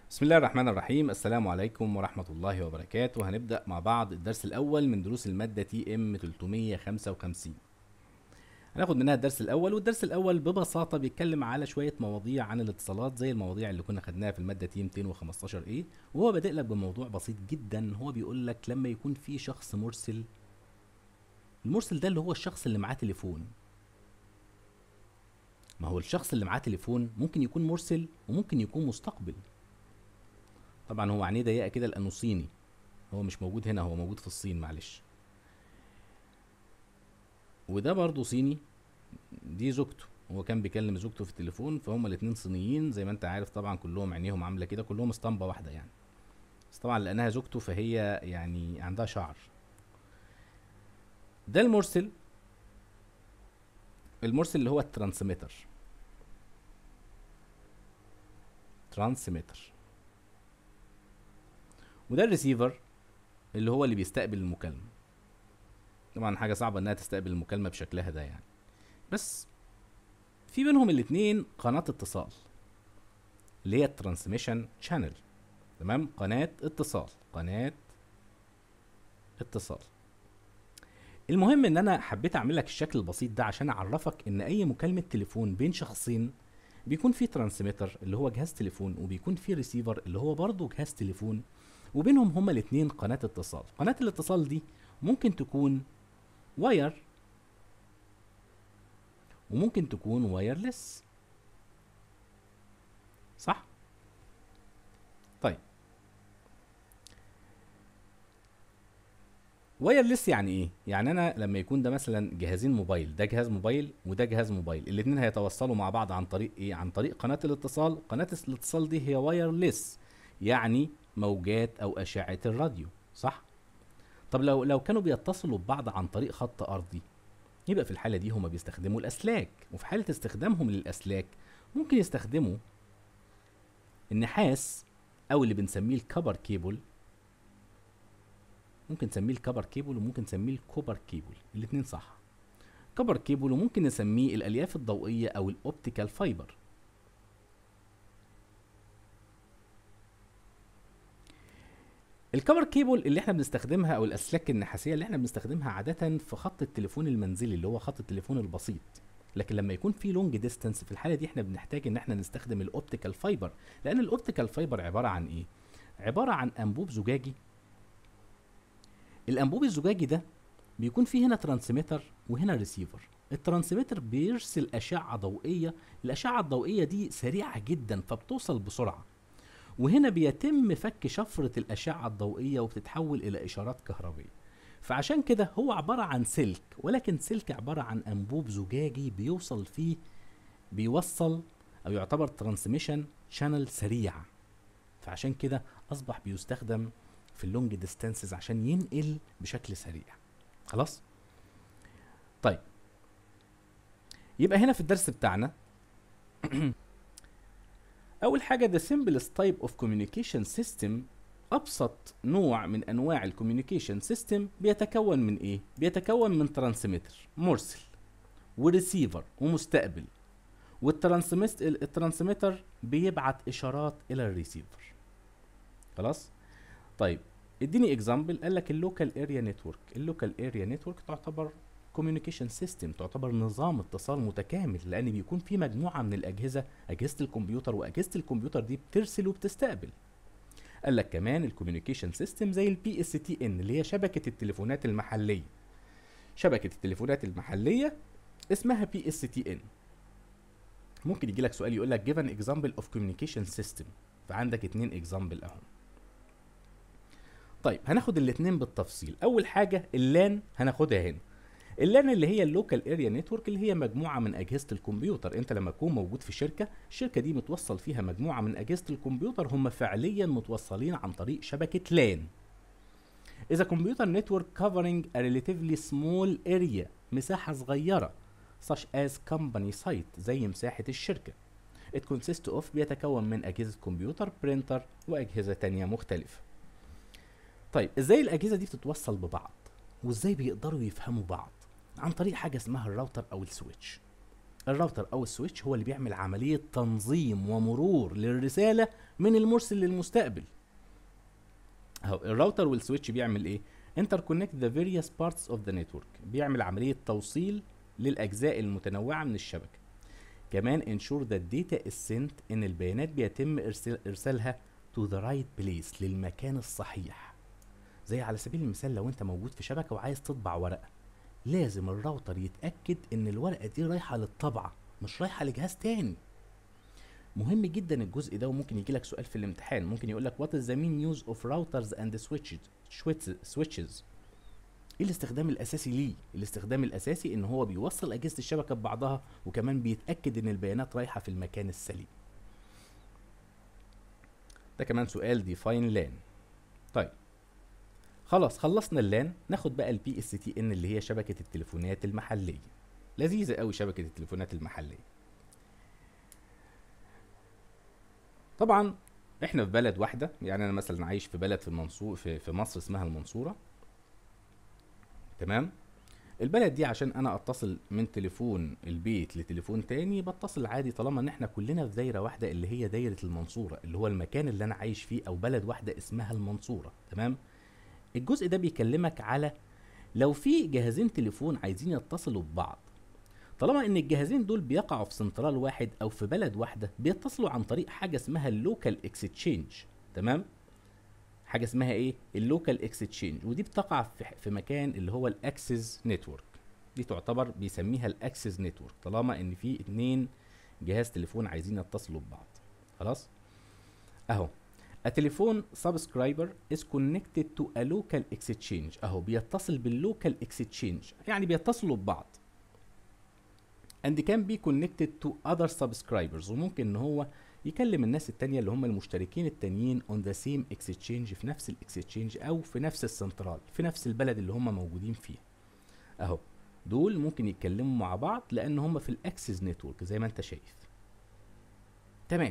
بسم الله الرحمن الرحيم السلام عليكم ورحمة الله وبركاته هنبدأ مع بعض الدرس الأول من دروس المادة تي ام 355 هناخد منها الدرس الأول والدرس الأول ببساطة بيتكلم على شوية مواضيع عن الاتصالات زي المواضيع اللي كنا خدناها في المادة تي 215 ايه وهو بادئ لك بموضوع بسيط جدا هو بيقول لك لما يكون في شخص مرسل المرسل ده اللي هو الشخص اللي معاه تليفون ما هو الشخص اللي معاه تليفون ممكن يكون مرسل وممكن يكون مستقبل طبعا هو عينيه ضيقه كده لانه صيني هو مش موجود هنا هو موجود في الصين معلش وده برضه صيني دي زوجته هو كان بيكلم زوجته في التليفون فهم الاتنين صينيين زي ما انت عارف طبعا كلهم عينيهم عامله كده كلهم اسطمبه واحده يعني بس طبعا لانها زوجته فهي يعني عندها شعر ده المرسل المرسل اللي هو الترانسميتر ترانسميتر وده الريسيفر اللي هو اللي بيستقبل المكالمة طبعا حاجة صعبة انها تستقبل المكالمة بشكلها ده يعني بس في بينهم الاتنين قناة اتصال اللي هي الترانسميشن شانل تمام قناة اتصال قناة اتصال المهم ان انا حبيت اعمل لك الشكل البسيط ده عشان اعرفك ان اي مكالمة تليفون بين شخصين بيكون في ترانسميتر اللي هو جهاز تليفون وبيكون في ريسيفر اللي هو برضه جهاز تليفون وبينهم هما الاتنين قناة اتصال قناة الاتصال دي ممكن تكون واير وممكن تكون وايرلس صح طيب وايرلس يعني ايه يعني انا لما يكون ده مثلا جهازين موبايل ده جهاز موبايل وده جهاز موبايل الاتنين هيتوصلوا مع بعض عن طريق ايه عن طريق قناة الاتصال قناة الاتصال دي هي وايرلس يعني موجات او اشعه الراديو صح طب لو لو كانوا بيتصلوا ببعض عن طريق خط ارضي يبقى في الحاله دي هما بيستخدموا الاسلاك وفي حاله استخدامهم للاسلاك ممكن يستخدموا النحاس او اللي بنسميه الكبر كيبل ممكن نسميه الكبر كيبل وممكن نسميه الكوبر كيبل الاتنين صح كبر كيبل وممكن نسميه الالياف الضوئيه او الاوبتيكال فايبر الكفر كيبل اللي احنا بنستخدمها او الاسلاك النحاسيه اللي احنا بنستخدمها عاده في خط التليفون المنزلي اللي هو خط التليفون البسيط لكن لما يكون في لونج ديستانس في الحاله دي احنا بنحتاج ان احنا نستخدم الاوبتيكال فايبر لان الاوبتيكال فايبر عباره عن ايه عباره عن انبوب زجاجي الانبوب الزجاجي ده بيكون فيه هنا ترانسميتر وهنا ريسيفر الترانسميتر بيرسل اشعه ضوئيه الاشعه الضوئيه دي سريعه جدا فبتوصل بسرعه وهنا بيتم فك شفرة الأشعة الضوئية وبتتحول إلى إشارات كهربية فعشان كده هو عبارة عن سلك ولكن سلك عبارة عن أنبوب زجاجي بيوصل فيه بيوصل أو يعتبر ترانسميشن شانل سريع فعشان كده أصبح بيستخدم في اللونج ديستانسز عشان ينقل بشكل سريع خلاص طيب يبقى هنا في الدرس بتاعنا أول حاجة the simplest type of communication system أبسط نوع من أنواع الكوميونيكيشن سيستم بيتكون من إيه؟ بيتكون من ترانسميتر مرسل وريسيفر ومستقبل والترانسميتر بيبعت إشارات إلى الريسيفر خلاص؟ طيب اديني اكزامبل قال لك اللوكال اريا نتورك اللوكال اريا نتورك تعتبر كوميونيكيشن سيستم تعتبر نظام اتصال متكامل لان بيكون في مجموعه من الاجهزه اجهزه الكمبيوتر واجهزه الكمبيوتر دي بترسل وبتستقبل قال لك كمان الكوميونيكيشن سيستم زي البي اس تي ان اللي هي شبكه التليفونات المحليه شبكه التليفونات المحليه اسمها بي اس تي ان ممكن يجي لك سؤال يقول لك give an example of communication system فعندك اتنين اكزامبل اهم طيب هناخد الاتنين بالتفصيل اول حاجه اللان هناخدها هنا اللان اللي هي اللوكال اريا نتورك اللي هي مجموعه من اجهزه الكمبيوتر انت لما تكون موجود في شركه الشركه دي متوصل فيها مجموعه من اجهزه الكمبيوتر هم فعليا متوصلين عن طريق شبكه لان إذا كمبيوتر نتورك covering a relatively small area مساحة صغيرة such as company site زي مساحة الشركة It consists of بيتكون من أجهزة كمبيوتر برينتر وأجهزة تانية مختلفة طيب ازاي الأجهزة دي بتتوصل ببعض وازاي بيقدروا يفهموا بعض عن طريق حاجة اسمها الراوتر أو السويتش الراوتر او السويتش هو اللي بيعمل عمليه تنظيم ومرور للرساله من المرسل للمستقبل اهو الراوتر والسويتش بيعمل ايه interconnect the various parts of the network بيعمل عمليه توصيل للاجزاء المتنوعه من الشبكه كمان ensure that data is sent ان البيانات بيتم إرسال ارسالها to the right place للمكان الصحيح زي على سبيل المثال لو انت موجود في شبكه وعايز تطبع ورقه لازم الراوتر يتاكد ان الورقه دي رايحه للطبعه مش رايحه لجهاز تاني مهم جدا الجزء ده وممكن يجي لك سؤال في الامتحان ممكن يقول لك what is the main use of routers and switches switches ايه الاستخدام الاساسي ليه الاستخدام الاساسي ان هو بيوصل اجهزه الشبكه ببعضها وكمان بيتاكد ان البيانات رايحه في المكان السليم ده كمان سؤال define LAN طيب خلاص خلصنا اللان ناخد بقى البي اس تي ان اللي هي شبكه التليفونات المحليه لذيذه قوي شبكه التليفونات المحليه طبعا احنا في بلد واحده يعني انا مثلا عايش في بلد في المنصور في, في مصر اسمها المنصوره تمام البلد دي عشان انا اتصل من تليفون البيت لتليفون تاني بتصل عادي طالما ان احنا كلنا في دايره واحده اللي هي دايره المنصوره اللي هو المكان اللي انا عايش فيه او بلد واحده اسمها المنصوره تمام الجزء ده بيكلمك على لو في جهازين تليفون عايزين يتصلوا ببعض طالما ان الجهازين دول بيقعوا في سنترال واحد او في بلد واحده بيتصلوا عن طريق حاجه اسمها اللوكال اكستشينج تمام حاجه اسمها ايه اللوكال اكستشينج ودي بتقع في, في مكان اللي هو الاكسس نتورك دي تعتبر بيسميها الاكسس نتورك طالما ان في اتنين جهاز تليفون عايزين يتصلوا ببعض خلاص اهو A telephone subscriber is connected to a local exchange اهو بيتصل باللوكال exchange يعني بيتصلوا ببعض and can be connected to other subscribers وممكن ان هو يكلم الناس التانية اللي هم المشتركين التانيين on the same exchange في نفس الاكسشينج او في نفس السنترال في نفس البلد اللي هم موجودين فيه اهو دول ممكن يتكلموا مع بعض لان هم في الاكسس نتورك زي ما انت شايف تمام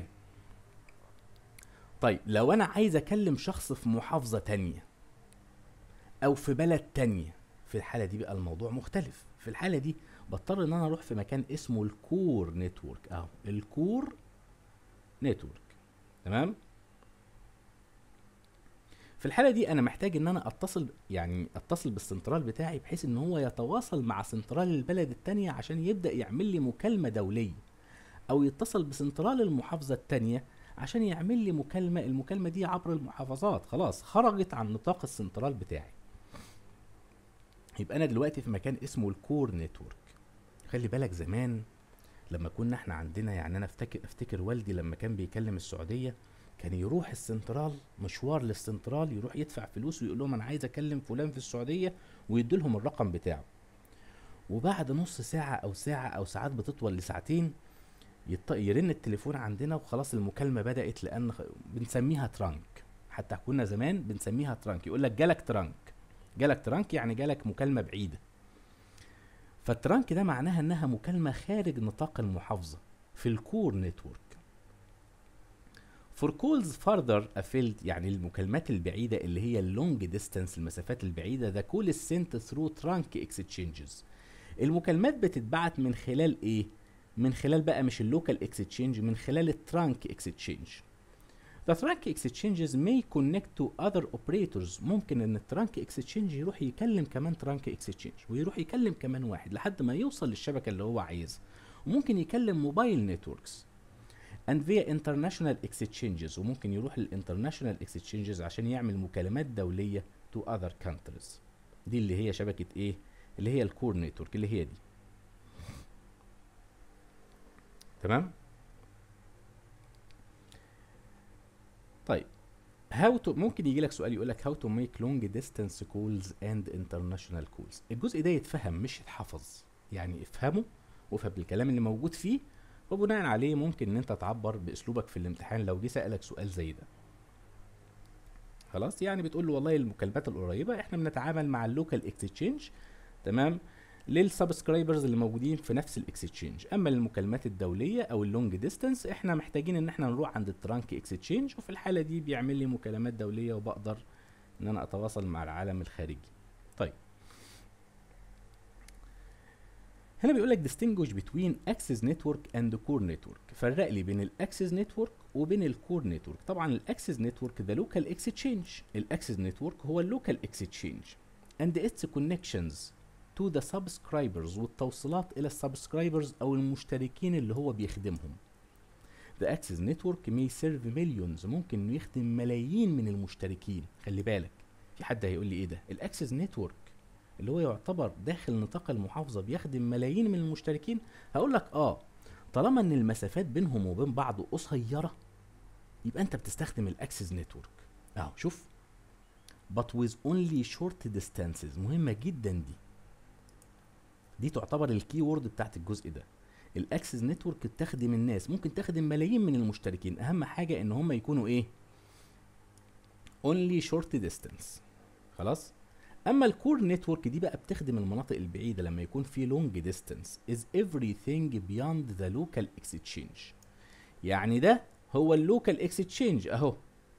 طيب لو انا عايز اكلم شخص في محافظة تانية او في بلد تانية في الحالة دي بقى الموضوع مختلف في الحالة دي بضطر ان انا اروح في مكان اسمه الكور نتورك اهو الكور نتورك تمام في الحالة دي انا محتاج ان انا اتصل يعني اتصل بالسنترال بتاعي بحيث ان هو يتواصل مع سنترال البلد التانية عشان يبدأ يعمل لي مكالمة دولية او يتصل بسنترال المحافظة التانية عشان يعمل لي مكالمة المكالمة دي عبر المحافظات خلاص خرجت عن نطاق السنترال بتاعي يبقى انا دلوقتي في مكان اسمه الكور نتورك خلي بالك زمان لما كنا احنا عندنا يعني انا افتكر افتكر والدي لما كان بيكلم السعوديه كان يروح السنترال مشوار للسنترال يروح يدفع فلوس ويقول لهم انا عايز اكلم فلان في السعوديه ويدوا لهم الرقم بتاعه وبعد نص ساعه او ساعه او ساعات بتطول لساعتين يط... يرن التليفون عندنا وخلاص المكالمه بدات لان خ... بنسميها ترانك حتى كنا زمان بنسميها ترانك يقول لك جالك ترانك جالك ترانك يعني جالك مكالمه بعيده فالترانك ده معناها انها مكالمه خارج نطاق المحافظه في الكور نتورك For calls further afield يعني المكالمات البعيدة اللي هي اللونج ديستانس المسافات البعيدة the call is sent through trunk exchanges المكالمات بتتبعت من خلال ايه؟ من خلال بقى مش اللوكال اكستشينج من خلال الترانك اكستشينج The trunk exchanges may connect to other operators ممكن ان الترانك اكستشينج يروح يكلم كمان ترانك اكستشينج ويروح يكلم كمان واحد لحد ما يوصل للشبكة اللي هو عايزها وممكن يكلم موبايل نتوركس and via international exchanges وممكن يروح للانترناشونال exchanges عشان يعمل مكالمات دولية to other countries دي اللي هي شبكة ايه اللي هي الكور نتورك اللي هي دي تمام طيب how to ممكن يجي لك سؤال يقول لك how to make long distance calls and international calls الجزء ده يتفهم مش يتحفظ يعني افهمه وافهم الكلام اللي موجود فيه وبناء عليه ممكن ان انت تعبر باسلوبك في الامتحان لو جه سالك سؤال زي ده خلاص يعني بتقول له والله المكالمات القريبه احنا بنتعامل مع اللوكال اكستشينج تمام للسبسكرايبرز اللي موجودين في نفس الاكستشينج اما المكالمات الدوليه او اللونج ديستانس احنا محتاجين ان احنا نروح عند الترانك اكستشينج وفي الحاله دي بيعمل لي مكالمات دوليه وبقدر ان انا اتواصل مع العالم الخارجي طيب هنا بيقول لك distinguish between access network and core network فرق لي بين الاكسس نتورك وبين الكور نتورك طبعا الاكسس نتورك ده لوكال اكستشينج الاكسس نتورك هو اللوكال اكستشينج and its connections to the subscribers والتوصيلات الى السبسكرايبرز او المشتركين اللي هو بيخدمهم The Access Network may serve millions ممكن انه يخدم ملايين من المشتركين خلي بالك في حد هيقول لي ايه ده الاكسس نتورك اللي هو يعتبر داخل نطاق المحافظه بيخدم ملايين من المشتركين هقول لك اه طالما ان المسافات بينهم وبين بعض قصيره يبقى انت بتستخدم الاكسس نتورك اهو شوف but with only short distances مهمه جدا دي دي تعتبر الكي وورد بتاعت الجزء ده الاكسس نتورك بتخدم الناس ممكن تخدم ملايين من المشتركين اهم حاجه ان هم يكونوا ايه only short distance خلاص اما الكور نتورك دي بقى بتخدم المناطق البعيده لما يكون في لونج ديستانس is everything beyond the local exchange يعني ده هو اللوكال اكستشينج اهو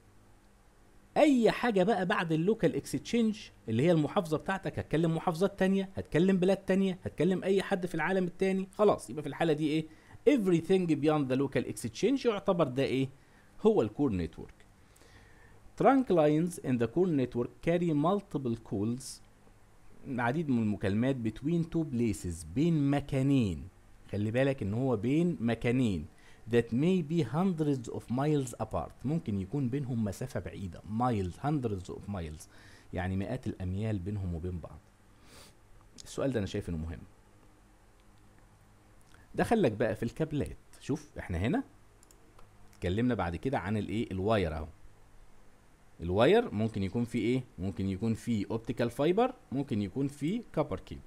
اي حاجه بقى بعد اللوكال اكستشينج اللي هي المحافظه بتاعتك هتكلم محافظات تانية هتكلم بلاد تانية هتكلم اي حد في العالم التاني خلاص يبقى في الحاله دي ايه everything beyond the local exchange يعتبر ده ايه هو الكور نتورك trunk lines in the core network carry multiple calls العديد من المكالمات between two places بين مكانين خلي بالك ان هو بين مكانين that may be hundreds of miles apart ممكن يكون بينهم مسافة بعيدة miles hundreds of miles يعني مئات الأميال بينهم وبين بعض السؤال ده أنا شايف إنه مهم دخلك بقى في الكابلات شوف احنا هنا اتكلمنا بعد كده عن الايه الواير اهو الواير ممكن يكون فيه ايه ممكن يكون فيه اوبتيكال فايبر ممكن يكون فيه كابر كيبل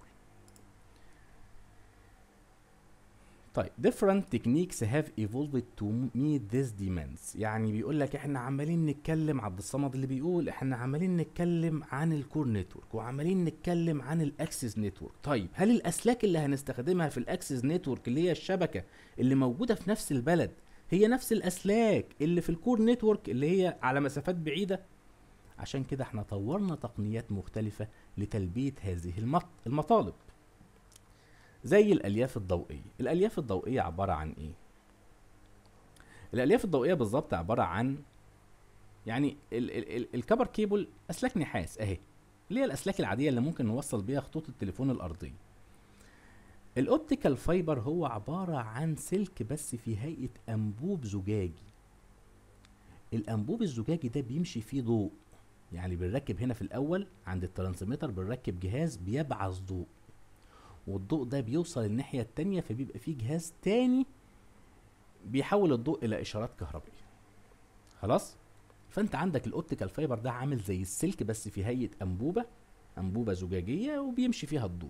طيب different techniques have evolved to meet these demands يعني بيقول لك احنا عمالين نتكلم عبد الصمد اللي بيقول احنا عمالين نتكلم عن الكور نتورك وعمالين نتكلم عن الاكسس نتورك طيب هل الاسلاك اللي هنستخدمها في الاكسس نتورك اللي هي الشبكه اللي موجوده في نفس البلد هي نفس الاسلاك اللي في الكور نتورك اللي هي على مسافات بعيده عشان كده احنا طورنا تقنيات مختلفه لتلبيه هذه المط- المطالب زي الالياف الضوئيه الالياف الضوئيه عباره عن ايه الالياف الضوئيه بالظبط عباره عن يعني ال ال ال الكبر كيبل اسلاك نحاس اهي اللي هي الاسلاك العاديه اللي ممكن نوصل بيها خطوط التليفون الارضيه الاوبتيكال فايبر هو عباره عن سلك بس في هيئه انبوب زجاجي الانبوب الزجاجي ده بيمشي فيه ضوء يعني بنركب هنا في الاول عند الترانسميتر بنركب جهاز بيبعث ضوء والضوء ده بيوصل الناحية التانية فبيبقى فيه جهاز تاني بيحول الضوء إلى إشارات كهربية خلاص فأنت عندك الأوبتيكال فايبر ده عامل زي السلك بس في هيئة أنبوبة أنبوبة زجاجية وبيمشي فيها الضوء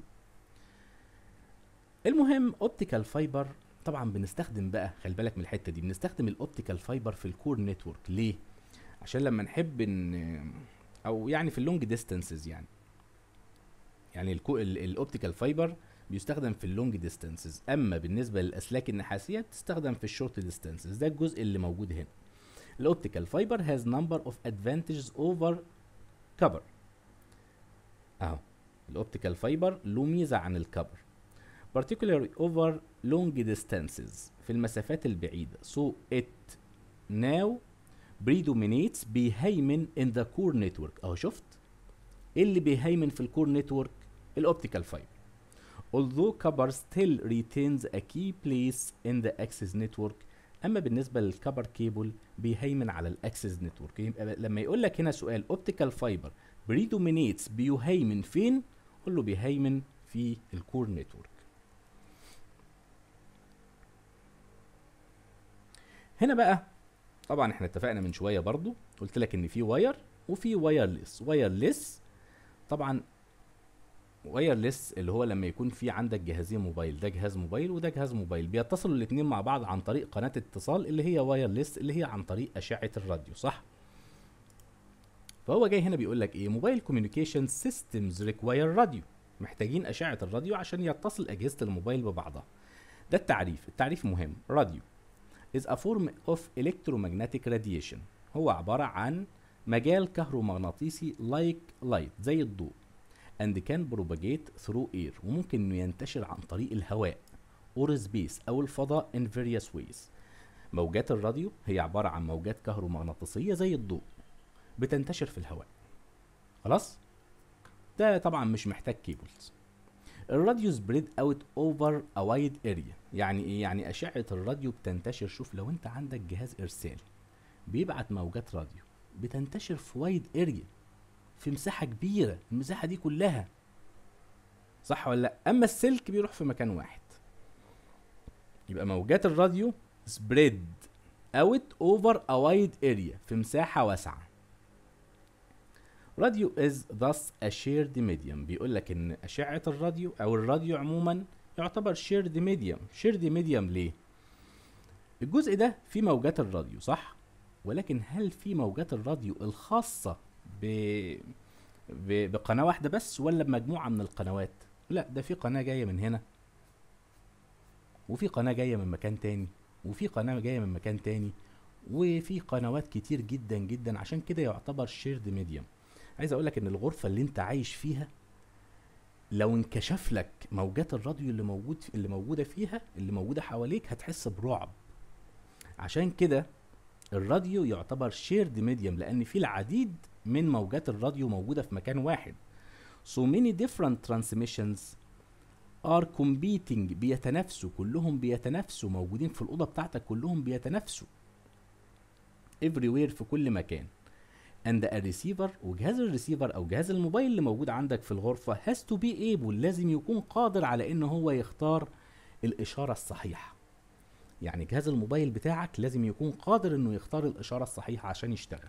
المهم أوبتيكال فايبر طبعا بنستخدم بقى خلي بالك من الحتة دي بنستخدم الأوبتيكال فايبر في الكور نتورك ليه؟ عشان لما نحب ان او يعني في اللونج ديستانسز يعني يعني الكو الاوبتيكال فايبر بيستخدم في اللونج ديستانسز اما بالنسبه للاسلاك النحاسيه بتستخدم في الشورت ديستانسز ده الجزء اللي موجود هنا الاوبتيكال فايبر has number of advantages over cover اهو الاوبتيكال فايبر له ميزه عن الكبر particularly over long distances في المسافات البعيده so it now predominates بيهيمن in the core network اهو شفت ايه اللي بيهيمن في الكور نتورك الاوبتيكال فايبر although copper still retains a key place in the access network اما بالنسبه للكبر كيبل بيهيمن على الاكسس نتورك يبقى لما يقول لك هنا سؤال اوبتيكال فايبر بريدومينيتس بيهيمن فين قول له بيهيمن في الكور نتورك هنا بقى طبعا احنا اتفقنا من شويه برضو قلت لك ان في واير وفي وايرلس وايرلس طبعا وايرلس اللي هو لما يكون في عندك جهازين موبايل ده جهاز موبايل وده جهاز موبايل بيتصلوا الاثنين مع بعض عن طريق قناه اتصال اللي هي وايرلس اللي هي عن طريق اشعه الراديو صح فهو جاي هنا بيقول لك ايه موبايل كوميونيكيشن سيستمز ريكواير راديو محتاجين اشعه الراديو عشان يتصل اجهزه الموبايل ببعضها ده التعريف التعريف مهم راديو is a form of electromagnetic radiation هو عبارة عن مجال كهرومغناطيسي like light زي الضوء and can propagate through air وممكن انه ينتشر عن طريق الهواء or space او الفضاء in various ways موجات الراديو هي عبارة عن موجات كهرومغناطيسية زي الضوء بتنتشر في الهواء خلاص ده طبعا مش محتاج كيبلز الراديو سبريد اوت اوفر ا وايد اريا يعني ايه يعني اشعه الراديو بتنتشر شوف لو انت عندك جهاز ارسال بيبعت موجات راديو بتنتشر في وايد اريا في مساحه كبيره المساحه دي كلها صح ولا لا اما السلك بيروح في مكان واحد يبقى موجات الراديو سبريد اوت اوفر ا وايد اريا في مساحه واسعه راديو از thus a shared medium بيقول لك ان اشعه الراديو او الراديو عموما يعتبر shared medium shared medium ليه الجزء ده فيه موجات الراديو صح ولكن هل في موجات الراديو الخاصه ب... ب... بقناه واحده بس ولا بمجموعه من القنوات لا ده في قناه جايه من هنا وفي قناه جايه من مكان تاني وفي قناه جايه من مكان تاني وفي قنوات كتير جدا جدا عشان كده يعتبر شيرد ميديوم عايز اقول لك ان الغرفه اللي انت عايش فيها لو انكشف لك موجات الراديو اللي موجود اللي موجوده فيها اللي موجوده حواليك هتحس برعب عشان كده الراديو يعتبر شيرد ميديوم لان في العديد من موجات الراديو موجوده في مكان واحد so many different transmissions are competing بيتنافسوا كلهم بيتنافسوا موجودين في الأوضة بتاعتك كلهم بيتنافسوا everywhere في كل مكان and a receiver وجهاز الريسيفر او جهاز الموبايل اللي موجود عندك في الغرفة has to be able لازم يكون قادر على ان هو يختار الاشارة الصحيحة يعني جهاز الموبايل بتاعك لازم يكون قادر انه يختار الاشارة الصحيحة عشان يشتغل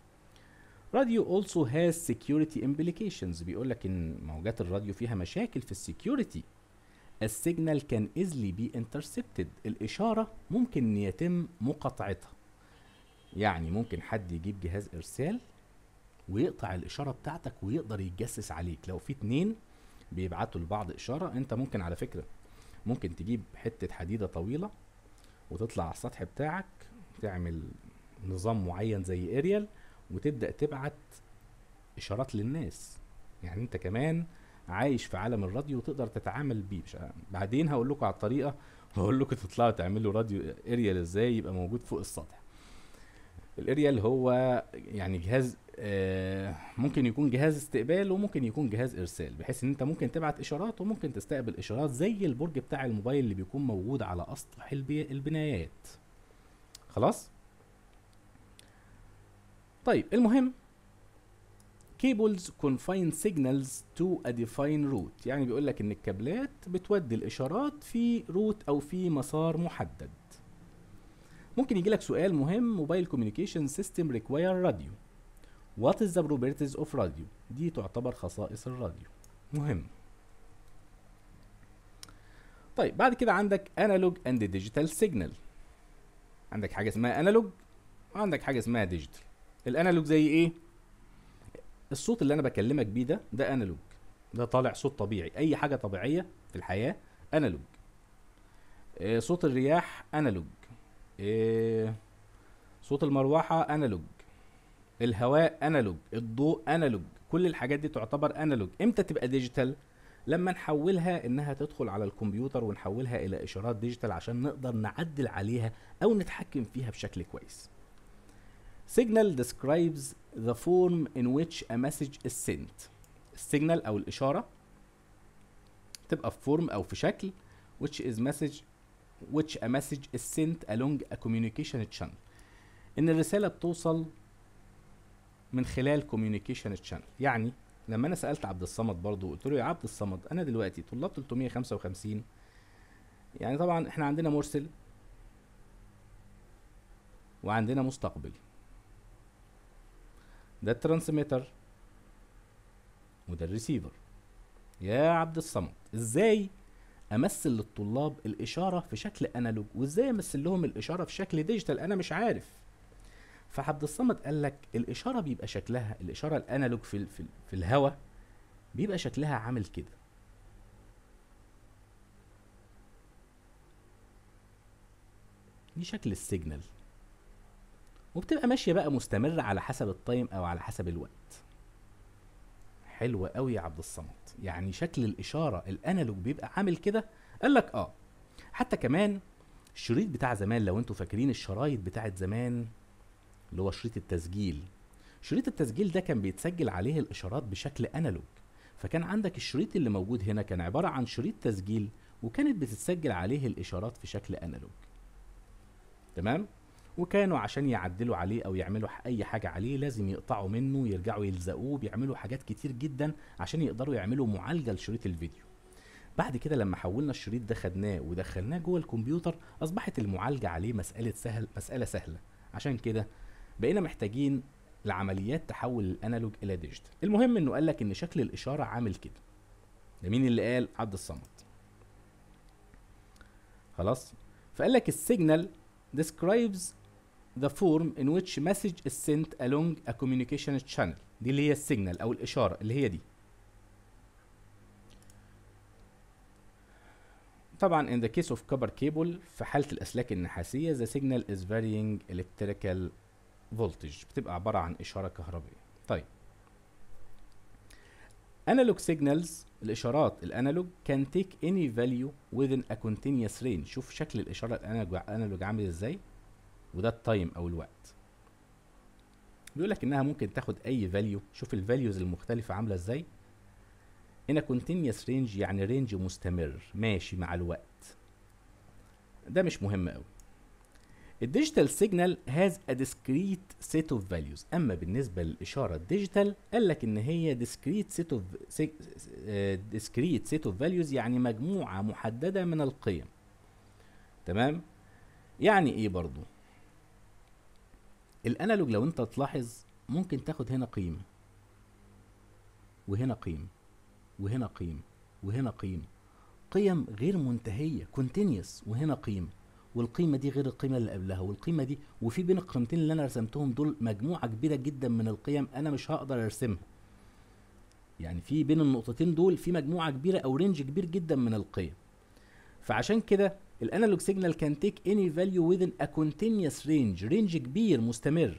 راديو also has security implications بيقول لك ان موجات الراديو فيها مشاكل في السكيورتي السيجنال كان easily be intercepted الإشارة ممكن إن يتم مقاطعتها يعني ممكن حد يجيب جهاز إرسال ويقطع الإشارة بتاعتك ويقدر يتجسس عليك لو في اتنين بيبعتوا لبعض إشارة أنت ممكن على فكرة ممكن تجيب حتة حديدة طويلة وتطلع على السطح بتاعك تعمل نظام معين زي اريال وتبدأ تبعت إشارات للناس يعني أنت كمان عايش في عالم الراديو وتقدر تتعامل بيه مش بعدين هقول لكم على الطريقه وهقول لكم تطلعوا تعملوا راديو اريال ازاي يبقى موجود فوق السطح الاريال هو يعني جهاز آه ممكن يكون جهاز استقبال وممكن يكون جهاز ارسال بحيث ان انت ممكن تبعت اشارات وممكن تستقبل اشارات زي البرج بتاع الموبايل اللي بيكون موجود على اسطح البي- البنايات خلاص طيب المهم cables confine signals to a defined route يعني بيقول لك ان الكابلات بتودي الاشارات في روت او في مسار محدد ممكن يجي لك سؤال مهم موبايل communication system require radio what is the properties of radio دي تعتبر خصائص الراديو مهم طيب بعد كده عندك analog and digital signal عندك حاجه اسمها analog وعندك حاجه اسمها digital الانالوج زي ايه الصوت اللي انا بكلمك بيه ده ده انالوج ده طالع صوت طبيعي اي حاجه طبيعيه في الحياه انالوج آه، صوت الرياح انالوج آه، صوت المروحه انالوج الهواء انالوج الضوء انالوج كل الحاجات دي تعتبر انالوج امتى تبقى ديجيتال لما نحولها انها تدخل على الكمبيوتر ونحولها الى اشارات ديجيتال عشان نقدر نعدل عليها او نتحكم فيها بشكل كويس Signal describes the form in which a message is sent. السيجنال أو الإشارة تبقى في فورم أو في شكل which is message which a message is sent along a communication channel. إن الرسالة بتوصل من خلال communication channel. يعني لما أنا سألت عبد الصمد برضو قلت له يا عبد الصمد أنا دلوقتي طلاب 355 يعني طبعا إحنا عندنا مرسل وعندنا مستقبل ده الترانسميتر وده الريسيفر يا عبد الصمد ازاي امثل للطلاب الاشاره في شكل انالوج وازاي امثل لهم الاشاره في شكل ديجيتال انا مش عارف فعبد الصمد قال لك الاشاره بيبقى شكلها الاشاره الانالوج في ال- في, ال- في الهواء بيبقى شكلها عامل كده دي شكل السيجنال وبتبقى ماشيه بقى مستمره على حسب التايم او على حسب الوقت حلوه قوي يا عبد الصمد يعني شكل الاشاره الانالوج بيبقى عامل كده قال لك اه حتى كمان الشريط بتاع زمان لو انتوا فاكرين الشرايط بتاعت زمان اللي هو شريط التسجيل شريط التسجيل ده كان بيتسجل عليه الاشارات بشكل انالوج فكان عندك الشريط اللي موجود هنا كان عباره عن شريط تسجيل وكانت بتتسجل عليه الاشارات في شكل انالوج تمام وكانوا عشان يعدلوا عليه او يعملوا ح- اي حاجه عليه لازم يقطعوا منه يرجعوا يلزقوه بيعملوا حاجات كتير جدا عشان يقدروا يعملوا معالجه لشريط الفيديو بعد كده لما حولنا الشريط ده خدناه ودخلناه جوه الكمبيوتر اصبحت المعالجه عليه مساله سهل مساله سهله عشان كده بقينا محتاجين لعمليات تحول الانالوج الى ديجيتال المهم انه قال لك ان شكل الاشاره عامل كده ده مين اللي قال عبد الصمد خلاص فقال لك السيجنال describes the form in which message is sent along a communication channel دي اللي هي السيجنال او الاشاره اللي هي دي طبعا in the case of copper cable في حالة الأسلاك النحاسية the signal is varying electrical voltage بتبقى عبارة عن إشارة كهربية طيب analog signals الإشارات الأنالوج can take any value within a continuous range شوف شكل الإشارة الأنالوج الأنالوج عامل إزاي وده التايم أو الوقت بيقول لك إنها ممكن تاخد أي value شوف الفاليوز المختلفة عاملة إزاي هنا continuous range يعني رينج مستمر ماشي مع الوقت ده مش مهم قوي الديجيتال سيجنال هاز ا discrete set of values اما بالنسبه للاشاره الديجيتال قال لك ان هي discrete set of آه، discrete set of values يعني مجموعه محدده من القيم تمام يعني ايه برضو الانالوج لو انت تلاحظ ممكن تاخد هنا قيمه وهنا قيمه وهنا قيم وهنا قيم قيم غير منتهية كونتينيوس وهنا قيم والقيمة دي غير القيمة اللي قبلها والقيمة دي وفي بين القيمتين اللي أنا رسمتهم دول مجموعة كبيرة جدا من القيم أنا مش هقدر أرسمها يعني في بين النقطتين دول في مجموعة كبيرة أو رينج كبير جدا من القيم فعشان كده الانالوج سيجنال كان تيك اني فاليو within a continuous range رينج كبير مستمر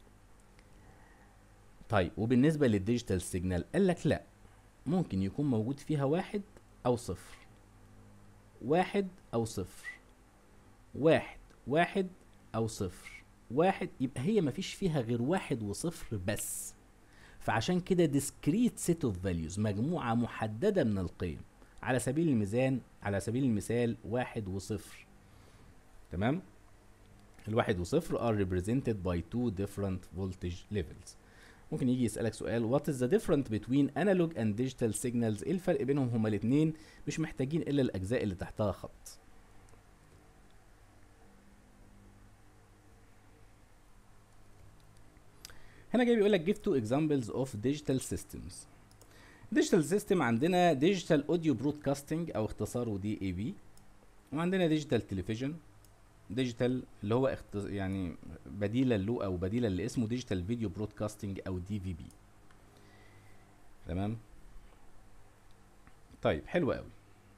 طيب وبالنسبة للديجيتال سيجنال قال لك لا ممكن يكون موجود فيها واحد أو صفر واحد أو صفر واحد واحد أو صفر واحد يبقى هي مفيش فيها غير واحد وصفر بس فعشان كده discrete set of values مجموعة محددة من القيم على سبيل الميزان على سبيل المثال واحد وصفر تمام الواحد وصفر are represented by two different voltage levels ممكن يجي يسألك سؤال what is the difference between analog and digital signals ايه الفرق بينهم هما الاتنين مش محتاجين الا الاجزاء اللي تحتها خط هنا جاي بيقول لك give two examples of digital systems digital system عندنا digital audio broadcasting او اختصاره دي اي بي وعندنا digital television ديجيتال اللي هو اخت... يعني بديلا له او بديلا اللي اسمه ديجيتال فيديو برودكاستنج او دي في بي تمام طيب حلو قوي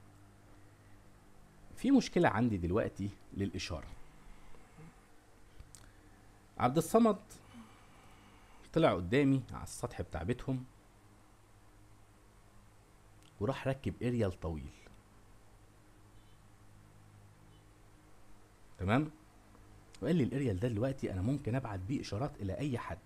في مشكلة عندي دلوقتي للإشارة عبد الصمد طلع قدامي على السطح بتاع بيتهم وراح ركب اريال طويل تمام وقال لي الاريال ده دلوقتي انا ممكن ابعت بيه اشارات الى اي حد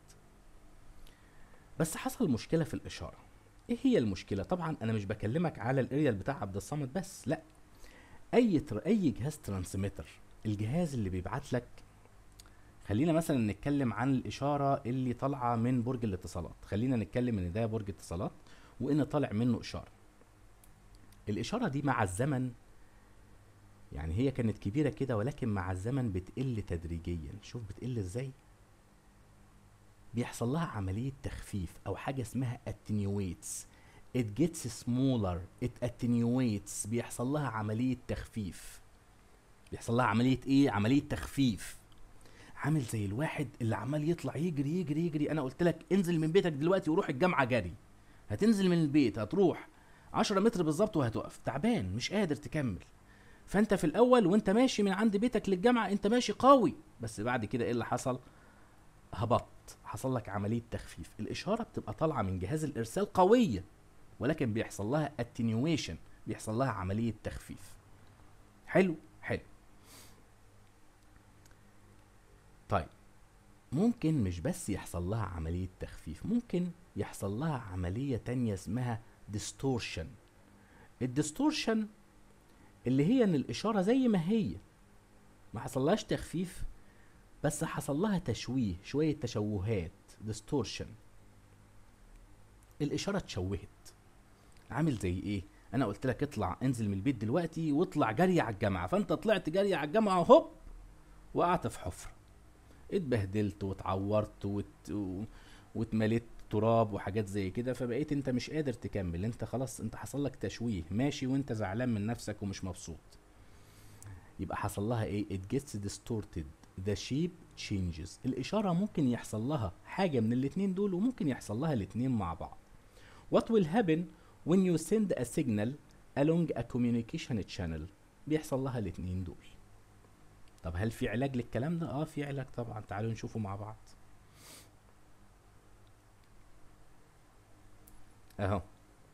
بس حصل مشكله في الاشاره ايه هي المشكله طبعا انا مش بكلمك على الاريال بتاع عبد الصمد بس لا اي تر... اي جهاز ترانسميتر الجهاز اللي بيبعت لك خلينا مثلا نتكلم عن الاشاره اللي طالعه من برج الاتصالات خلينا نتكلم ان ده برج اتصالات وان طالع منه اشاره الاشاره دي مع الزمن يعني هي كانت كبيرة كده ولكن مع الزمن بتقل تدريجيا شوف بتقل ازاي بيحصل لها عملية تخفيف او حاجة اسمها attenuates it gets smaller it attenuates بيحصل لها عملية تخفيف بيحصل لها عملية ايه عملية تخفيف عامل زي الواحد اللي عمال يطلع يجري يجري يجري انا قلت لك انزل من بيتك دلوقتي وروح الجامعة جري هتنزل من البيت هتروح عشرة متر بالظبط وهتقف تعبان مش قادر تكمل فانت في الاول وانت ماشي من عند بيتك للجامعه انت ماشي قوي بس بعد كده ايه اللي حصل هبطت حصل لك عمليه تخفيف الاشاره بتبقى طالعه من جهاز الارسال قويه ولكن بيحصل لها اتنيويشن بيحصل لها عمليه تخفيف حلو حلو طيب ممكن مش بس يحصل لها عملية تخفيف ممكن يحصل لها عملية تانية اسمها ديستورشن الديستورشن اللي هي ان الاشارة زي ما هي ما حصلهاش تخفيف بس حصل لها تشويه شوية تشوهات ديستورشن الاشارة اتشوهت عامل زي ايه انا قلت لك اطلع انزل من البيت دلوقتي واطلع جري على الجامعة فانت طلعت جري على الجامعة هوب وقعت في حفرة اتبهدلت واتعورت وت... و- واتمليت تراب وحاجات زي كده فبقيت انت مش قادر تكمل انت خلاص انت حصل لك تشويه ماشي وانت زعلان من نفسك ومش مبسوط يبقى حصل لها ايه it gets distorted the shape changes الاشارة ممكن يحصل لها حاجة من الاتنين دول وممكن يحصل لها الاتنين مع بعض what will happen when you send a signal along a communication channel بيحصل لها الاتنين دول طب هل في علاج للكلام ده اه في علاج طبعا تعالوا نشوفه مع بعض اهو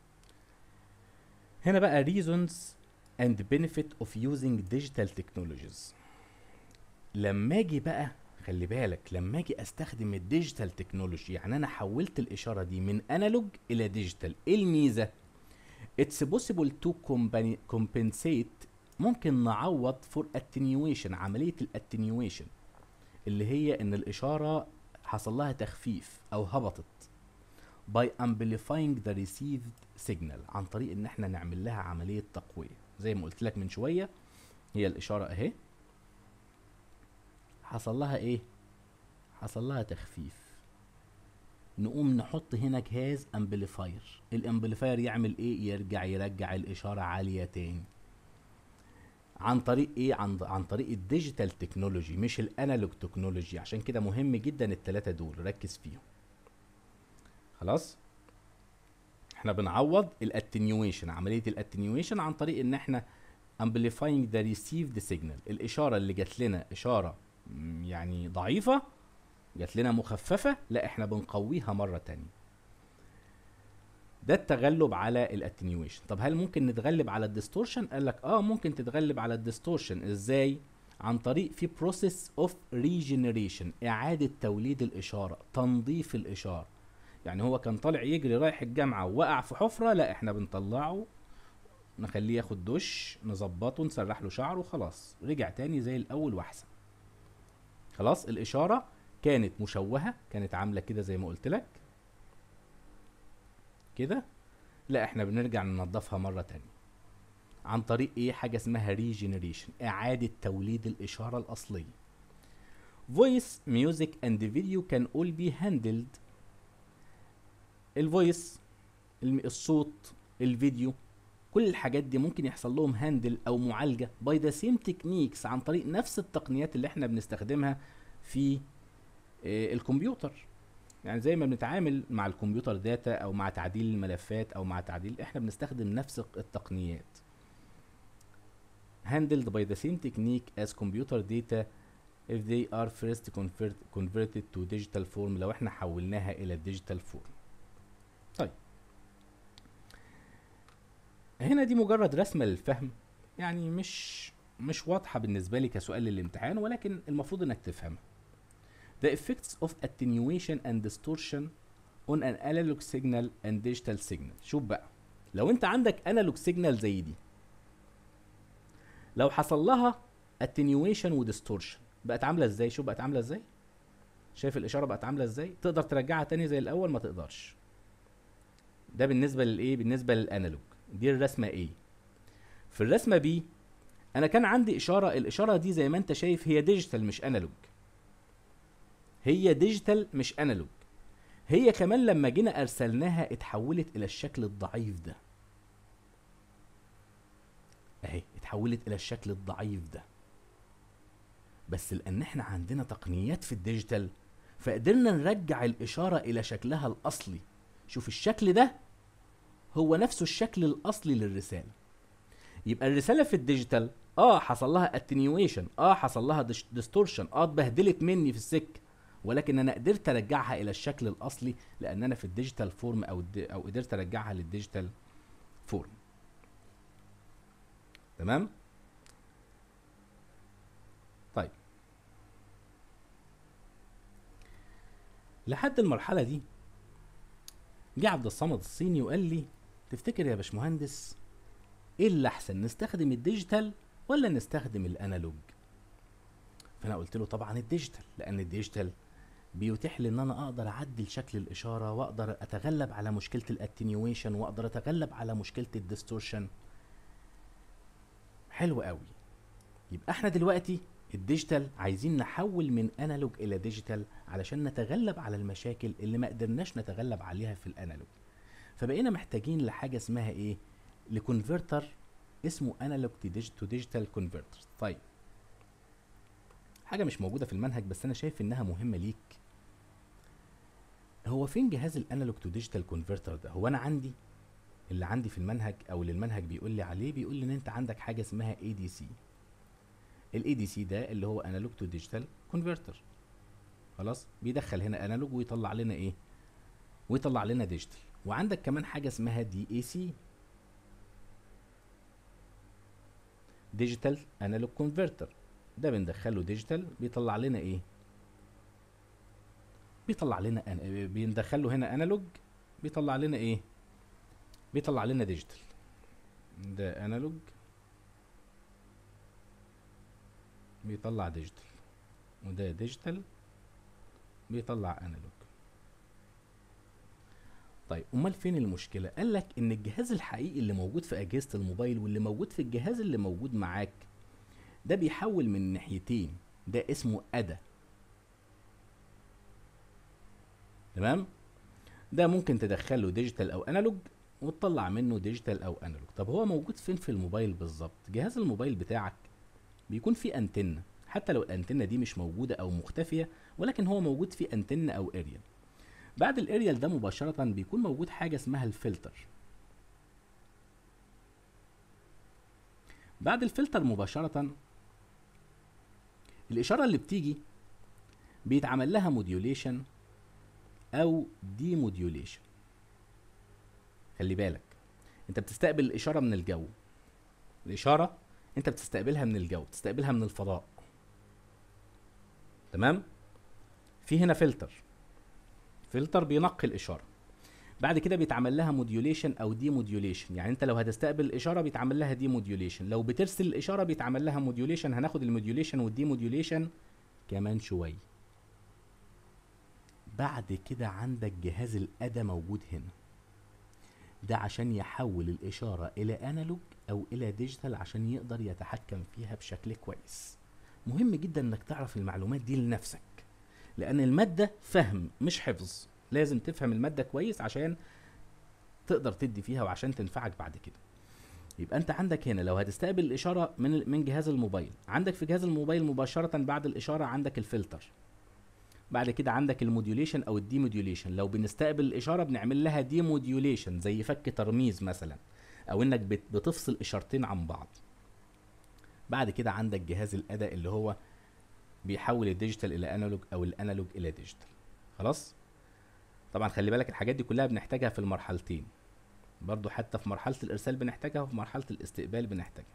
هنا بقى reasons and benefit of using digital technologies لما اجي بقى خلي بالك لما اجي استخدم الديجيتال تكنولوجي يعني انا حولت الاشاره دي من انالوج الى ديجيتال ايه الميزه it's possible to compani- compensate ممكن نعوض for attenuation عمليه الاتنيويشن اللي هي ان الاشاره حصل لها تخفيف او هبطت by amplifying the received signal عن طريق ان احنا نعمل لها عمليه تقويه زي ما قلت لك من شويه هي الاشاره اهي حصل لها ايه حصل لها تخفيف نقوم نحط هنا جهاز امبليفاير الامبليفاير يعمل ايه يرجع يرجع الاشاره عاليه تاني عن طريق ايه عن عن طريق الديجيتال تكنولوجي مش الانالوج تكنولوجي عشان كده مهم جدا التلاتة دول ركز فيهم خلاص احنا بنعوض الاتنيويشن عمليه الاتنيويشن عن طريق ان احنا amplifying the received signal الاشاره اللي جات لنا اشاره مم، يعني ضعيفه جات لنا مخففه لا احنا بنقويها مره تانية ده التغلب على الاتنيويشن طب هل ممكن نتغلب على الديستورشن قال لك اه ممكن تتغلب على الديستورشن ازاي عن طريق في بروسيس اوف ريجنريشن اعاده توليد الاشاره تنظيف الاشاره يعني هو كان طالع يجري رايح الجامعه ووقع في حفره لا احنا بنطلعه نخليه ياخد دش نظبطه نسرح له شعره خلاص رجع تاني زي الاول واحسن خلاص الاشاره كانت مشوهه كانت عامله كده زي ما قلت لك كده لا احنا بنرجع ننضفها مره تانية عن طريق ايه حاجه اسمها ريجنريشن اعاده توليد الاشاره الاصليه voice music and video can all be handled الفويس الم- الصوت الفيديو كل الحاجات دي ممكن يحصل لهم هاندل او معالجه باي ذا سيم تكنيكس عن طريق نفس التقنيات اللي احنا بنستخدمها في آه، الكمبيوتر يعني زي ما بنتعامل مع الكمبيوتر داتا او مع تعديل الملفات او مع تعديل احنا بنستخدم نفس التقنيات handled by the same technique as computer data if they are first convert, converted to digital form لو احنا حولناها الى digital form طيب هنا دي مجرد رسمة للفهم يعني مش مش واضحة بالنسبة لي كسؤال للامتحان ولكن المفروض انك تفهمها The effects of attenuation and distortion on an analog signal and digital signal شوف بقى لو انت عندك analog signal زي دي لو حصل لها attenuation و distortion بقت عاملة ازاي شوف بقت عاملة ازاي شايف الإشارة بقت عاملة ازاي تقدر ترجعها تاني زي الأول ما تقدرش ده بالنسبة للإيه بالنسبة للأنالوج دي الرسمة A في الرسمة B أنا كان عندي إشارة الإشارة دي زي ما أنت شايف هي ديجيتال مش أنالوج هي ديجيتال مش أنالوج هي كمان لما جينا أرسلناها اتحولت إلى الشكل الضعيف ده أهي اتحولت إلى الشكل الضعيف ده بس لأن احنا عندنا تقنيات في الديجيتال فقدرنا نرجع الإشارة إلى شكلها الأصلي شوف الشكل ده هو نفسه الشكل الاصلي للرساله يبقى الرساله في الديجيتال اه حصل لها اتنيويشن اه حصل لها ديستورشن اه اتبهدلت مني في السكه ولكن انا قدرت ارجعها الى الشكل الاصلي لان انا في الديجيتال فورم او الد- او قدرت ارجعها للديجيتال فورم تمام طيب لحد المرحله دي جه عبد الصمد الصيني وقال لي تفتكر يا باشمهندس ايه اللي احسن نستخدم الديجيتال ولا نستخدم الانالوج فانا قلت له طبعا الديجيتال لان الديجيتال بيتيح لي ان انا اقدر اعدل شكل الاشاره واقدر اتغلب على مشكله الاتنيويشن واقدر اتغلب على مشكله الديستورشن حلو قوي يبقى احنا دلوقتي الديجيتال عايزين نحول من انالوج الى ديجيتال علشان نتغلب على المشاكل اللي ما قدرناش نتغلب عليها في الانالوج فبقينا محتاجين لحاجه اسمها ايه لكونفرتر اسمه انالوج تو ديجيتال كونفرتر طيب حاجه مش موجوده في المنهج بس انا شايف انها مهمه ليك هو فين جهاز الانالوج تو ديجيتال كونفرتر ده هو انا عندي اللي عندي في المنهج او اللي المنهج بيقول لي عليه بيقول لي ان انت عندك حاجه اسمها اي دي سي الاي دي سي ده اللي هو انالوج تو ديجيتال كونفرتر خلاص بيدخل هنا انالوج ويطلع لنا ايه ويطلع لنا ديجيتال وعندك كمان حاجه اسمها دي اي سي ديجيتال انالوج كونفرتر ده بندخله ديجيتال بيطلع لنا ايه بيطلع لنا أنا... بندخله هنا انالوج بيطلع لنا ايه بيطلع لنا ديجيتال ده انالوج بيطلع ديجيتال وده ديجيتال بيطلع انالوج طيب امال فين المشكله قال لك ان الجهاز الحقيقي اللي موجود في اجهزه الموبايل واللي موجود في الجهاز اللي موجود معاك ده بيحول من ناحيتين ده اسمه ادا تمام ده ممكن تدخله ديجيتال او انالوج وتطلع منه ديجيتال او انالوج طب هو موجود فين في الموبايل بالظبط جهاز الموبايل بتاعك بيكون فيه انتنه حتى لو الانتنه دي مش موجوده او مختفيه ولكن هو موجود فيه انتنه او اريال بعد الاريال ده مباشره بيكون موجود حاجه اسمها الفلتر بعد الفلتر مباشره الاشاره اللي بتيجي بيتعمل لها موديوليشن او دي موديوليشن خلي بالك انت بتستقبل الاشاره من الجو الاشاره انت بتستقبلها من الجو بتستقبلها من الفضاء تمام في هنا فلتر فلتر بينقي الاشاره بعد كده بيتعمل لها موديوليشن او دي موديوليشن يعني انت لو هتستقبل الاشاره بيتعمل لها دي موديوليشن لو بترسل الاشاره بيتعمل لها موديوليشن هناخد الموديوليشن والدي موديوليشن كمان شويه بعد كده عندك جهاز الأدا موجود هنا ده عشان يحول الإشارة إلى أنالوج أو إلى ديجيتال عشان يقدر يتحكم فيها بشكل كويس مهم جدا إنك تعرف المعلومات دي لنفسك لأن المادة فهم مش حفظ لازم تفهم المادة كويس عشان تقدر تدي فيها وعشان تنفعك بعد كده يبقى انت عندك هنا لو هتستقبل الاشاره من من جهاز الموبايل عندك في جهاز الموبايل مباشره بعد الاشاره عندك الفلتر بعد كده عندك الموديوليشن او الدي موديوليشن لو بنستقبل الاشاره بنعمل لها دي موديوليشن زي فك ترميز مثلا او انك بت- بتفصل اشارتين عن بعض بعد كده عندك جهاز الاداء اللي هو بيحول الديجيتال الى انالوج او الانالوج الى ديجيتال خلاص طبعا خلي بالك الحاجات دي كلها بنحتاجها في المرحلتين برضو حتى في مرحله الارسال بنحتاجها وفي مرحله الاستقبال بنحتاجها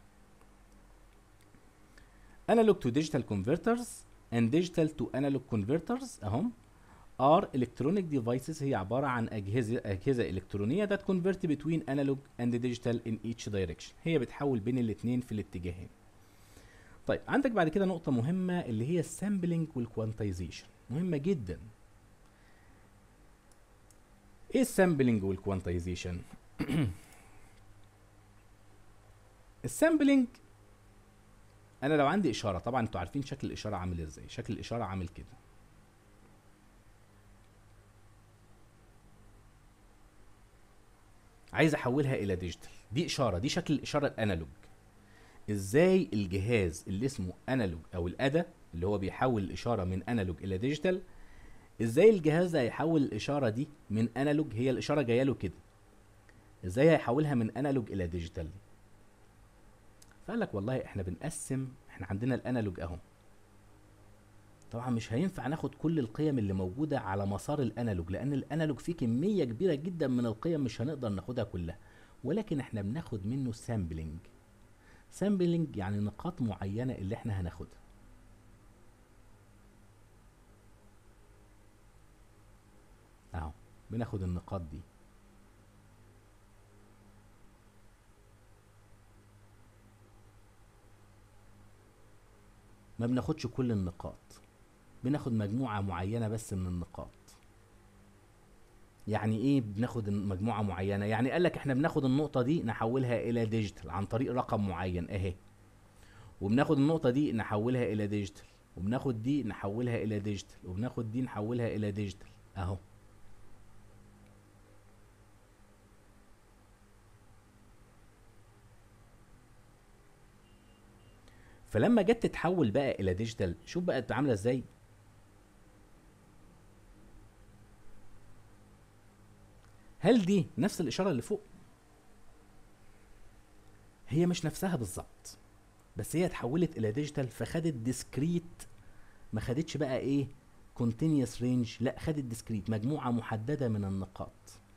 analog to digital converters and digital to analog converters اهم are electronic devices هي عبارة عن أجهزة أجهزة إلكترونية that convert between analog and digital in each direction هي بتحول بين الاتنين في الاتجاهين طيب عندك بعد كده نقطة مهمة اللي هي السامبلينج والكوانتايزيشن مهمة جدا ايه السامبلينج والكوانتايزيشن السامبلينج انا لو عندي اشاره طبعا انتوا عارفين شكل الاشاره عامل ازاي شكل الاشاره عامل كده عايز احولها الى ديجيتال دي اشاره دي شكل الاشاره الانالوج ازاي الجهاز اللي اسمه انالوج او الادا اللي هو بيحول الاشاره من انالوج الى ديجيتال ازاي الجهاز ده هيحول الاشاره دي من انالوج هي الاشاره جايه له كده ازاي هيحولها من انالوج الى ديجيتال فقال لك والله احنا بنقسم احنا عندنا الانالوج اهو طبعا مش هينفع ناخد كل القيم اللي موجودة على مسار الانالوج لان الانالوج فيه كمية كبيرة جدا من القيم مش هنقدر ناخدها كلها ولكن احنا بناخد منه سامبلينج سامبلينج يعني نقاط معينة اللي احنا هناخدها اهو بناخد النقاط دي ما بناخدش كل النقاط بناخد مجموعة معينة بس من النقاط يعني ايه بناخد مجموعة معينة يعني قالك احنا بناخد النقطة دي نحولها الى ديجيتال عن طريق رقم معين اهي وبناخد النقطة دي نحولها الى ديجيتال وبناخد دي نحولها الى ديجيتال وبناخد دي نحولها الى ديجيتال اهو فلما جت تتحول بقى الى ديجيتال شوف بقت عامله ازاي هل دي نفس الاشاره اللي فوق هي مش نفسها بالظبط بس هي اتحولت الى ديجيتال فخدت ديسكريت ما خدتش بقى ايه كونتينيوس رينج لا خدت ديسكريت مجموعه محدده من النقاط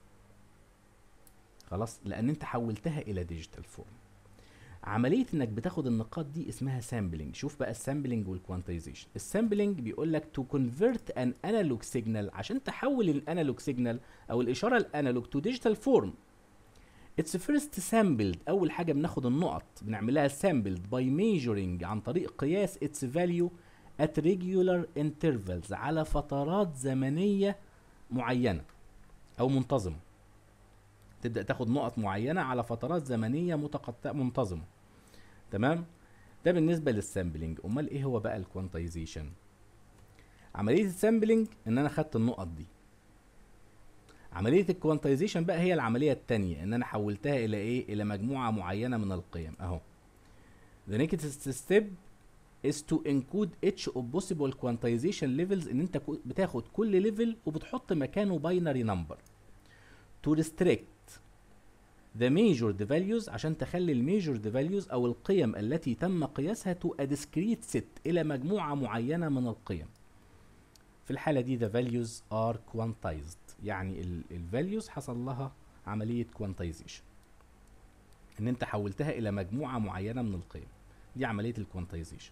خلاص لان انت حولتها الى ديجيتال فورم عمليه انك بتاخد النقاط دي اسمها سامبلنج شوف بقى السامبلنج والكوانتايزيشن السامبلنج بيقول لك تو كونفرت ان انالوج سيجنال عشان تحول الانالوج سيجنال او الاشاره الانالوج تو ديجيتال فورم اتس فيرست سامبلد اول حاجه بناخد النقط بنعمل لها سامبلد باي ميجرنج عن طريق قياس اتس فاليو at regular intervals على فترات زمنيه معينه او منتظمه تبدا تاخد نقط معينه على فترات زمنيه متقطعه منتظمه تمام ده بالنسبه للسامبلنج امال ايه هو بقى الكوانتايزيشن عمليه السامبلنج ان انا خدت النقط دي عمليه الكوانتايزيشن بقى هي العمليه الثانيه ان انا حولتها الى ايه الى مجموعه معينه من القيم اهو the next step is to encode each of possible quantization levels ان انت بتاخد كل ليفل وبتحط مكانه باينري نمبر to restrict the measured values عشان تخلي الميجرد values او القيم التي تم قياسها to a discrete set الى مجموعة معينة من القيم في الحالة دي the values are quantized يعني ال ال values حصل لها عملية quantization ان انت حولتها الى مجموعة معينة من القيم دي عملية الكوانتايزيشن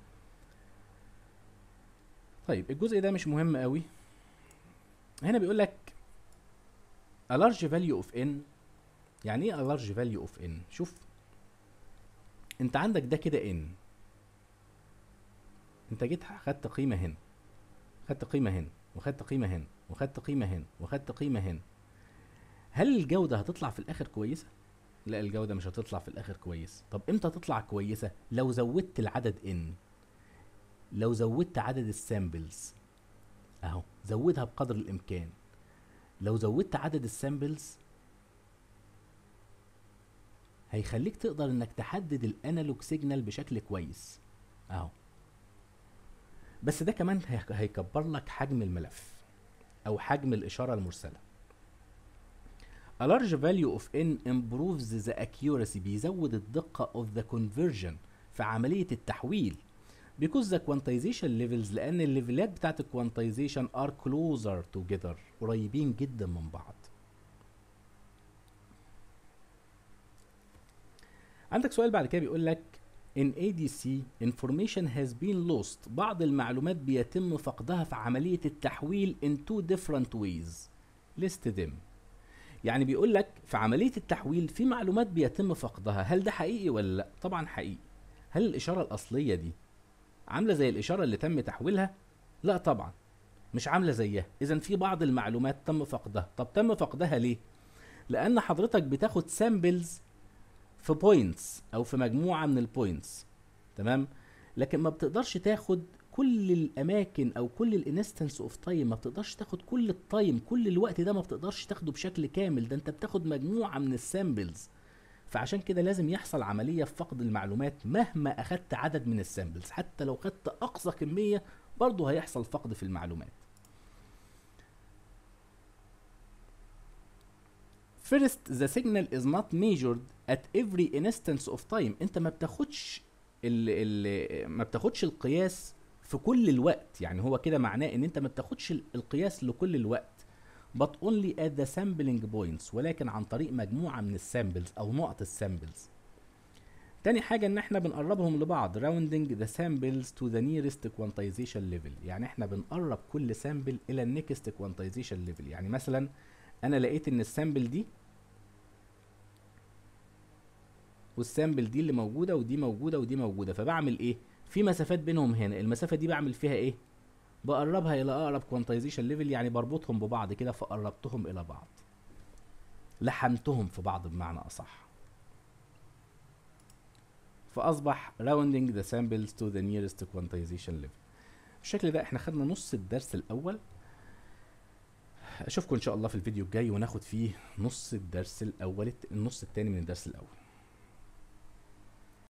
طيب الجزء ده مش مهم قوي هنا بيقول لك a large value of n يعني ايه a large value of n شوف انت عندك ده كده n انت جيت خدت قيمه هنا خدت قيمه هنا وخدت قيمه هنا وخدت قيمه هنا وخدت قيمه هنا هل الجوده هتطلع في الاخر كويسه لا الجوده مش هتطلع في الاخر كويس طب امتى تطلع كويسه لو زودت العدد n لو زودت عدد السامبلز اهو زودها بقدر الامكان لو زودت عدد السامبلز هيخليك تقدر انك تحدد الانالوج سيجنال بشكل كويس اهو بس ده كمان هيكبر لك حجم الملف او حجم الاشاره المرسله A large value of n improves the accuracy بيزود الدقة of the conversion في عملية التحويل because the quantization levels لأن الليفلات بتاعت الكوانتايزيشن are closer together قريبين جدا من بعض عندك سؤال بعد كده بيقول لك in ADC information has been lost بعض المعلومات بيتم فقدها في عملية التحويل in two different ways list them يعني بيقول لك في عملية التحويل في معلومات بيتم فقدها هل ده حقيقي ولا لا طبعا حقيقي هل الإشارة الأصلية دي عاملة زي الإشارة اللي تم تحويلها لا طبعا مش عاملة زيها إذا في بعض المعلومات تم فقدها طب تم فقدها ليه لأن حضرتك بتاخد سامبلز في بوينتس او في مجموعه من البوينتس تمام لكن ما بتقدرش تاخد كل الاماكن او كل الانستنس اوف تايم ما بتقدرش تاخد كل التايم كل الوقت ده ما بتقدرش تاخده بشكل كامل ده انت بتاخد مجموعه من السامبلز فعشان كده لازم يحصل عمليه في فقد المعلومات مهما اخدت عدد من السامبلز حتى لو خدت اقصى كميه برضه هيحصل فقد في المعلومات First, the signal is not measured at every instance of time. انت ما بتاخدش ال ال ما بتاخدش القياس في كل الوقت يعني هو كده معناه ان انت ما بتاخدش ال- القياس لكل الوقت but only at the sampling points ولكن عن طريق مجموعة من السامبلز او نقط السامبلز تاني حاجة ان احنا بنقربهم لبعض rounding the samples to the nearest quantization level يعني احنا بنقرب كل سامبل الى النكست quantization level يعني مثلا انا لقيت ان السامبل دي والسامبل دي اللي موجودة ودي موجودة ودي موجودة فبعمل ايه في مسافات بينهم هنا المسافة دي بعمل فيها ايه بقربها الى اقرب كوانتايزيشن ليفل يعني بربطهم ببعض كده فقربتهم الى بعض لحمتهم في بعض بمعنى اصح فاصبح rounding the samples to the nearest quantization level بالشكل ده احنا خدنا نص الدرس الاول اشوفكم ان شاء الله في الفيديو الجاي وناخد فيه نص الدرس الاول النص التاني من الدرس الاول